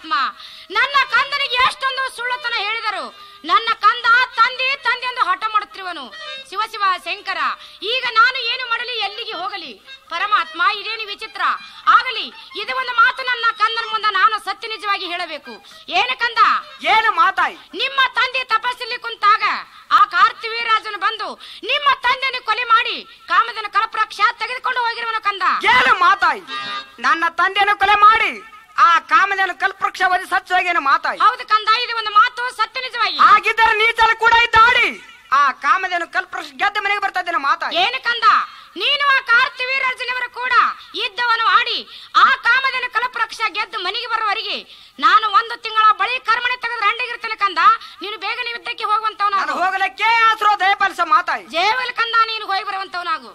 ಪರಮಾತ್ಮ ನನ್ನ ಕಂದನಿಗೆ ಎಷ್ಟೊಂದು ಸುಳ್ಳತನ ಹೇಳಿದರು ನನ್ನ ಕಂದ ತಂದೆ ತಂದೆ ಎಂದು ಹಠ ಮಾಡುತ್ತಿರುವನು ಶಿವ ಶಿವ ಶಂಕರ ಈಗ ನಾನು ಏನು ಮಾಡಲಿ ಎಲ್ಲಿಗೆ ಹೋಗಲಿ ಪರಮಾತ್ಮ ಇದೇನು ವಿಚಿತ್ರ ಆಗಲಿ ಇದು ಒಂದು ಮಾತು ನನ್ನ ಕಂದನ ಮುಂದೆ ನಾನು ಸತ್ಯ ನಿಜವಾಗಿ ಹೇಳಬೇಕು ಏನು ಕಂದ ಏನು ಮಾತಾಯಿ ನಿಮ್ಮ ತಂದೆ ತಪಸ್ಸಲ್ಲಿ ಕುಂತಾಗ ಆ ಕಾರ್ತಿವೀರಾಜನು ಬಂದು ನಿಮ್ಮ ತಂದೆಯನ್ನು ಕೊಲೆ ಮಾಡಿ ಕಾಮದನ ಕಲಪ್ರಕ್ಷ ತೆಗೆದುಕೊಂಡು ಹೋಗಿರುವನು ಕಂದ ಏನು ಮಾತಾಯಿ ನನ್ನ ತಂದೆಯನ್ನು ಕೊಲೆ ಮಾಡಿ ಆ ಕಾಮದೇನು ಕಲ್ಪವೃಕ್ಷ ವಧಿ ಸಚ್ಚೋಗೇನು ಮಾತಾಯಿ ಹೌದು ಕಂದ ಇದು ಒಂದು ಮಾತು ಸತ್ಯ ನಿಜವಾಗಿ ಹಾಗಿದ್ದರೆ ನೀಚಲು ಕೂಡ ಇದ್ದಾಡಿ ಆ ಕಾಮದೇನು ಕಲ್ಪವೃಕ್ಷ ಗೆದ್ದ ಮನೆಗೆ ಬರ್ತಾ ಇದ್ದೇನೆ ಮಾತಾಯಿ ಏನು ಕಂದ ನೀನು ಆ ಕಾರ್ತಿವೀರಾಜನವರು ಕೂಡ ಯುದ್ಧವನ್ನು ಆಡಿ ಆ ಕಾಮದನ ಕಲಪ್ರಕ್ಷ ಗೆದ್ದು ಮನೆಗೆ ಬರುವವರೆಗೆ ನಾನು ಒಂದು ತಿಂಗಳ ಬಳಿ ಕರ್ಮಣೆ ತೆಗೆದು ರಂಡಿಗಿರ್ತೇನೆ ಕಂದ ನೀನು ಬೇಗನೆ ಯುದ್ಧಕ್ಕೆ ನಾನು ಹೋಗುವಂತವನಾಗು ಹೋಗಲಿಕ್ಕೆ ಆಸರೋ ದಯಪಾಲಿಸ ಮಾತಾಯಿ ಜೇವಲ್ ಕಂದ ನೀನು ಹೋಗಿ ಬರುವಂತವನಾಗು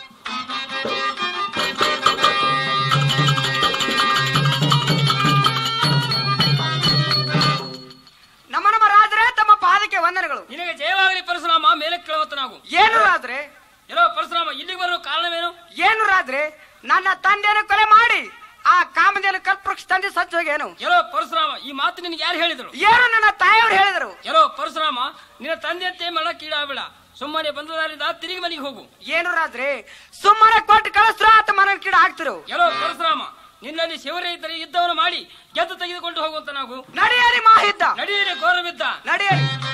ನಮ್ಮ ನಮ್ಮ ರಾಜರೇ ತಮ್ಮ ಪಾದಕ್ಕೆ ವಂದನೆಗಳು ನಿನಗೆ ಜಯವಾಗಲಿ ಪರಶುರಾಮ ಮೇಲೆ ಕೇಳುವತ್ತ ನಾವು ಏನು ರಾಜ್ರೆ ಎಲ್ಲೋ ಪರಶುರಾಮ ಇಲ್ಲಿಗೆ ಬರೋ ಕಾರಣವೇನು ಏನು ರಾಜ್ರೆ ನನ್ನ ತಂದೆಯನ್ನು ಕೊಲೆ ಮಾಡಿ ಆ ಕಾಮದೇನು ಕಲ್ಪವೃಕ್ಷ ತಂದೆ ಸಚ್ಚೋಗೇನು ಎಲ್ಲೋ ಪರಶುರಾಮ ಈ ಮಾತು ನಿನಗೆ ಯಾರು ಹೇಳಿದ್ರು ಏನು ನನ್ನ ತಾಯಿಯವರು ಹೇಳಿದರು ಎಲ್ಲೋ ಪರಶುರಾಮ ನಿನ್ನ ತಂದೆಯಂತೆ ಮರಣಕ್ಕೀಡಾಗಬೇಡ ಸುಮ್ಮನೆ ಬಂದದಾರಿಂದ ತಿರುಗಿ ಮನೆಗೆ ಹೋಗು ಏನು ರಾಜ್ರೆ ಸುಮ್ಮನೆ ಕೊಟ್ಟು ಕಳಿಸ್ರ ಆತ ಮನ ಕಿಡ ಹಾಕ್ತಿರು ಎಲ್ಲೋ ಪರಶುರಾಮ ನಿನ್ನಲ್ಲಿ ಶಿವರೇ ಇದ್ದರೆ ಯುದ್ಧವನ್ನು ಮಾಡಿ ಗೆದ್ದು ತೆಗೆದುಕೊಂಡು ಹೋಗುವಂತ ನಾವು ನಡೆಯರಿ ಮಾಹಿದ್ದ ನಡೆಯಲಿ ಘೋರವಿದ್ದ ನಡೆಯರಿ